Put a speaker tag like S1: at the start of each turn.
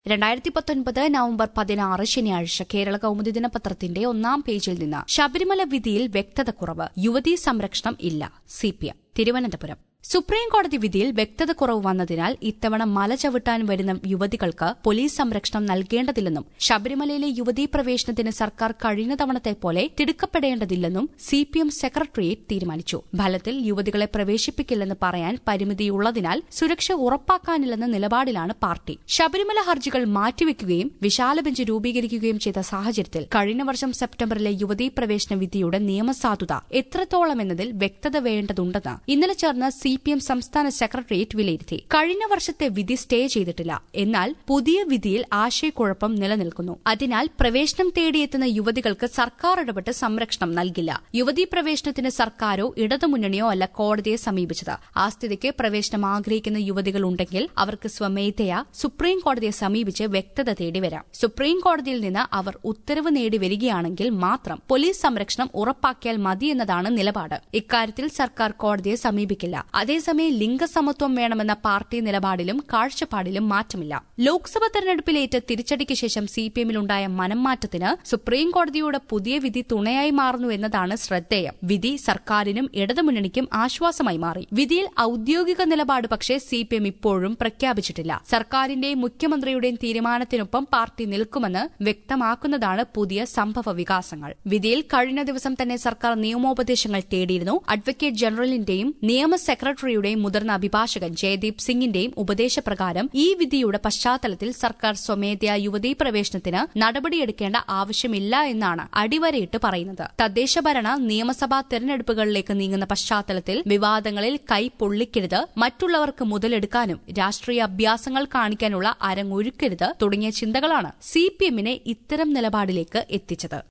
S1: രണ്ടായിരത്തി പത്തൊൻപത് നവംബർ പതിനാറ് ശനിയാഴ്ച കേരള കൗമുദി ദിനപത്രത്തിന്റെ ഒന്നാം പേജിൽ നിന്ന് ശബരിമല വിധിയിൽ വ്യക്തത കുറവ് യുവതീ സംരക്ഷണം ഇല്ല സിപിഎം തിരുവനന്തപുരം സുപ്രീം കോടതി വിധിയിൽ വ്യക്തത കുറവ് വന്നതിനാൽ ഇത്തവണ മല ചവിട്ടാൻ വരുന്ന യുവതികൾക്ക് പോലീസ് സംരക്ഷണം നൽകേണ്ടതില്ലെന്നും ശബരിമലയിലെ യുവതീ പ്രവേശനത്തിന് സർക്കാർ കഴിഞ്ഞ തവണത്തെ പോലെ തിടുക്കപ്പെടേണ്ടതില്ലെന്നും സിപിഎം സെക്രട്ടേറിയറ്റ് തീരുമാനിച്ചു ഫലത്തിൽ യുവതികളെ പ്രവേശിപ്പിക്കില്ലെന്ന് പറയാൻ പരിമിതിയുള്ളതിനാൽ സുരക്ഷ ഉറപ്പാക്കാനില്ലെന്ന നിലപാടിലാണ് പാർട്ടി ശബരിമല ഹർജികൾ മാറ്റിവെക്കുകയും വിശാല ബെഞ്ച് രൂപീകരിക്കുകയും ചെയ്ത സാഹചര്യത്തിൽ കഴിഞ്ഞ വർഷം സെപ്റ്റംബറിലെ യുവതീ പ്രവേശന വിധിയുടെ നിയമസാധുത എത്രത്തോളമെന്നതിൽ വ്യക്തത വേണ്ടതുണ്ടെന്ന് ഇന്നലെ ചേർന്ന സിപിഎം സംസ്ഥാന സെക്രട്ടേറിയറ്റ് വിലയിരുത്തി കഴിഞ്ഞ വർഷത്തെ വിധി സ്റ്റേ ചെയ്തിട്ടില്ല എന്നാൽ പുതിയ വിധിയിൽ ആശയക്കുഴപ്പം നിലനിൽക്കുന്നു അതിനാൽ പ്രവേശനം തേടിയെത്തുന്ന യുവതികൾക്ക് സർക്കാർ ഇടപെട്ട് സംരക്ഷണം നൽകില്ല യുവതീ പ്രവേശനത്തിന് സർക്കാരോ ഇടതുമുന്നണിയോ അല്ല കോടതിയെ സമീപിച്ചത് ആ സ്ഥിതിക്ക് പ്രവേശനം ആഗ്രഹിക്കുന്ന യുവതികൾ ഉണ്ടെങ്കിൽ അവർക്ക് സ്വമേധയാ സുപ്രീം കോടതിയെ സമീപിച്ച് വ്യക്തത തേടി വരാം സുപ്രീം കോടതിയിൽ നിന്ന് അവർ ഉത്തരവ് നേടി വരികയാണെങ്കിൽ മാത്രം പോലീസ് സംരക്ഷണം ഉറപ്പാക്കിയാൽ മതിയെന്നതാണ് നിലപാട് ഇക്കാര്യത്തിൽ സർക്കാർ കോടതിയെ സമീപിക്കില്ല അതേസമയം ലിംഗസമത്വം വേണമെന്ന പാർട്ടി നിലപാടിലും കാഴ്ചപ്പാടിലും മാറ്റമില്ല ലോക്സഭാ തെരഞ്ഞെടുപ്പിലേറ്റ തിരിച്ചടിക്ക് ശേഷം സിപിഎമ്മിലുണ്ടായ മനംമാറ്റത്തിന് സുപ്രീം കോടതിയുടെ പുതിയ വിധി തുണയായി മാറുന്നു എന്നതാണ് ശ്രദ്ധേയം വിധി സർക്കാരിനും ഇടതുമുന്നണിക്കും ആശ്വാസമായി മാറി വിധിയിൽ ഔദ്യോഗിക നിലപാട് പക്ഷേ സിപിഎം ഇപ്പോഴും പ്രഖ്യാപിച്ചിട്ടില്ല സർക്കാരിന്റെയും മുഖ്യമന്ത്രിയുടെയും തീരുമാനത്തിനൊപ്പം പാർട്ടി നിൽക്കുമെന്ന് വ്യക്തമാക്കുന്നതാണ് പുതിയ സംഭവ വികാസങ്ങൾ വിധിയിൽ കഴിഞ്ഞ ദിവസം തന്നെ സർക്കാർ നിയമോപദേശങ്ങൾ തേടിയിരുന്നു അഡ്വക്കേറ്റ് ജനറലിന്റെയും നിയമ സെക്രട്ടറിയുടെയും മുതിർന്ന അഭിഭാഷകൻ ജയദീപ് സിംഗിന്റെയും ഉപദേശപ്രകാരം ഈ വിധിയുടെ പശ്ചാത്തലത്തിൽ സർക്കാർ സ്വമേധയാ യുവതീ പ്രവേശനത്തിന് നടപടിയെടുക്കേണ്ട ആവശ്യമില്ല എന്നാണ് അടിവരയിട്ട് പറയുന്നത് തദ്ദേശഭരണ നിയമസഭാ തെരഞ്ഞെടുപ്പുകളിലേക്ക് നീങ്ങുന്ന പശ്ചാത്തലത്തിൽ വിവാദങ്ങളിൽ കൈ പൊള്ളിക്കരുത് മറ്റുള്ളവർക്ക് മുതലെടുക്കാനും രാഷ്ട്രീയ അഭ്യാസങ്ങൾ കാണിക്കാനുള്ള അരങ്ങൊരുക്കരുത് തുടങ്ങിയ ചിന്തകളാണ് സിപിഎമ്മിനെ ഇത്തരം നിലപാടിലേക്ക് എത്തിച്ചത്